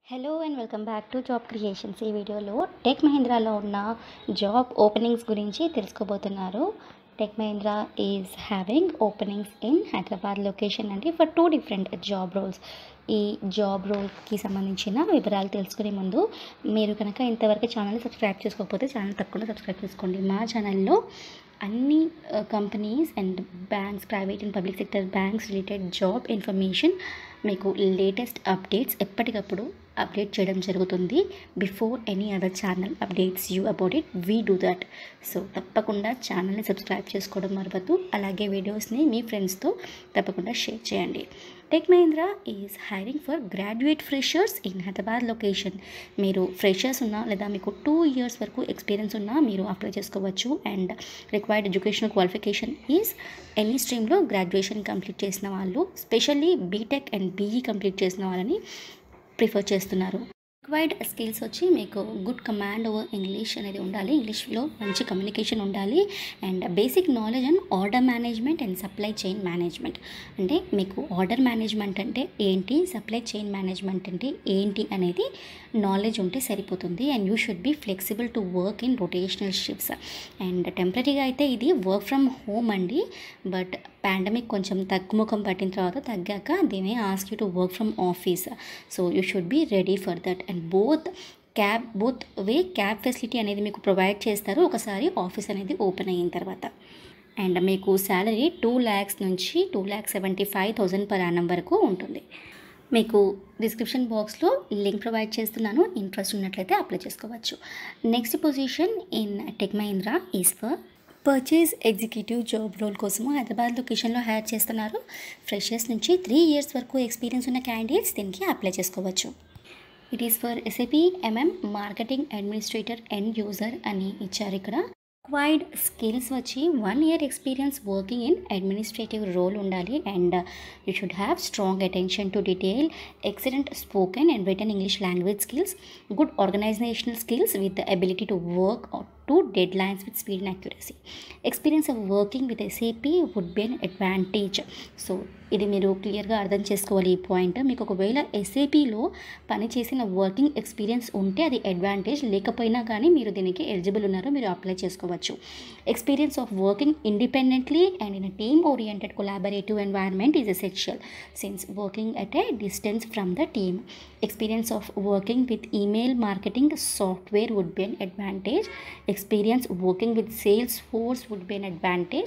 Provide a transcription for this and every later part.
hello and welcome back to job creations ఈ వీడియోలో tech మహీంద్రాలో ఉన్న జాబ్ ఓపెనింగ్స్ గురించి తెలుసుకోబోతున్నారు tech Mahindra is having openings in Hyderabad location అండి for two different job roles ఈ జాబ్ రోల్కి సంబంధించిన వివరాలు తెలుసుకునే ముందు మీరు కనుక ఇంతవరకు ఛానల్ సబ్స్క్రైబ్ చేసుకోకపోతే ఛానల్ తప్పకుండా సబ్స్క్రైబ్ చేసుకోండి మా ఛానల్లో అన్ని companies and banks private and public sector banks related job information మీకు లేటెస్ట్ అప్డేట్స్ ఎప్పటికప్పుడు అప్డేట్ చేయడం జరుగుతుంది before any other channel updates you about it we do that so తప్పకుండా ఛానల్ని సబ్స్క్రైబ్ చేసుకోవడం మరవద్దు అలాగే వీడియోస్ని మీ ఫ్రెండ్స్తో తప్పకుండా షేర్ చేయండి tech Mahindra is hiring for graduate freshers in Hyderabad location మీరు ఫ్రెషర్స్ ఉన్నా లేదా మీకు టూ ఇయర్స్ వరకు ఎక్స్పీరియన్స్ ఉన్నా మీరు అప్లై చేసుకోవచ్చు and required educational qualification is any స్ట్రీమ్లో గ్రాడ్యుయేషన్ కంప్లీట్ చేసిన వాళ్ళు specially BTech and BE complete చేసిన వాళ్ళని ప్రిఫర్ చేస్తున్నారు రిక్వైర్డ్ స్కిల్స్ వచ్చి మీకు గుడ్ కమాండ్ ఓవర్ ఇంగ్లీష్ అనేది ఉండాలి ఇంగ్లీష్లో మంచి కమ్యూనికేషన్ ఉండాలి and basic knowledge and order management and supply chain management అంటే మీకు ఆర్డర్ మేనేజ్మెంట్ అంటే ఏంటి సప్లై చైన్ మేనేజ్మెంట్ అంటే ఏంటి అనేది నాలెడ్జ్ ఉంటే సరిపోతుంది and you should be flexible to work in rotational shifts and టెంపరీగా అయితే ఇది వర్క్ ఫ్రమ్ హోమ్ అండి బట్ పాండమిక్ కొంచెం తగ్గుముఖం పట్టిన తర్వాత తగ్గాక దీని ask you to work from office so you should be ready for that and both cab both way cab facility అనేది మీకు ప్రొవైడ్ చేస్తారు ఒకసారి ఆఫీస్ అనేది ఓపెన్ అయిన తర్వాత అండ్ మీకు శాలరీ టూ ల్యాక్స్ నుంచి two lakhs seventy five thousand per annum వరకు ఉంటుంది మీకు డిస్క్రిప్షన్ బాక్స్లో లింక్ ప్రొవైడ్ చేస్తున్నాను ఇంట్రెస్ట్ ఉన్నట్లయితే అప్లై చేసుకోవచ్చు next position in tech Mahindra is for purchase executive job role కోసము హైదరాబాద్ లొకేషన్లో హైర్ చేస్తున్నారు ఫ్రెషర్స్ నుంచి త్రీ ఇయర్స్ వరకు ఎక్స్పీరియన్స్ ఉన్న క్యాండిడేట్స్ దీనికి అప్లై చేసుకోవచ్చు it is for SAP MM marketing administrator and user అని ఇచ్చారు ఇక్కడ క్వైడ్ స్కిల్స్ వచ్చి one year experience working in administrative role ఉండాలి and you should have strong attention to detail excellent spoken and written English language skills good organisational skills with ability to work to deadlines with speed and accuracy experience of working with SAP would be an advantage so ఇది మీరు క్లియర్గా అర్థం చేసుకోవాలి ఈ point మీకు ఒకవేళ ఎస్ఏపీలో పనిచేసిన working experience ఉంటే అది అడ్వాంటేజ్ లేకపోయినా కానీ మీరు దీనికి ఎలిజిబుల్ ఉన్నారో మీరు అప్లై చేసుకోవచ్చు experience of working independently and in team oriented collaborative environment is essential since working at a distance from the team experience of working with email marketing software would be an advantage experience working with salesforce would be an advantage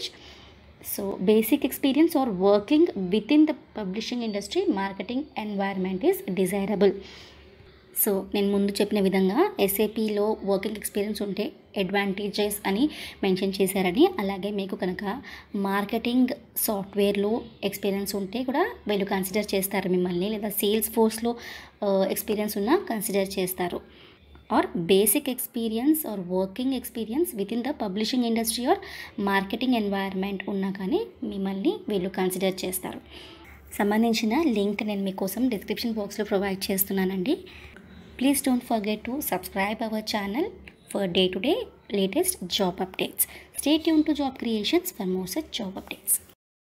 so basic experience or working within the publishing industry marketing environment is desirable so నేను ముందు చెప్పిన విధంగా ఎస్ఏపిలో working experience ఉంటే advantages అని mention చేశారని అలాగే మీకు కనుక మార్కెటింగ్ సాఫ్ట్వేర్లో ఎక్స్పీరియన్స్ ఉంటే కూడా వీళ్ళు కన్సిడర్ చేస్తారు మిమ్మల్ని లేదా సేల్స్ ఫోర్స్లో ఎక్స్పీరియన్స్ ఉన్నా కన్సిడర్ చేస్తారు or basic experience or working experience with in the publishing industry or marketing environment ఉన్నా కానీ మిమ్మల్ని వీళ్ళు కన్సిడర్ చేస్తారు సంబంధించిన లింక్ నేను మీకోసం డిస్క్రిప్షన్ బాక్స్లో ప్రొవైడ్ చేస్తున్నానండి please don't forget to subscribe our channel for day to day latest job updates stay tuned to job creations for more such job updates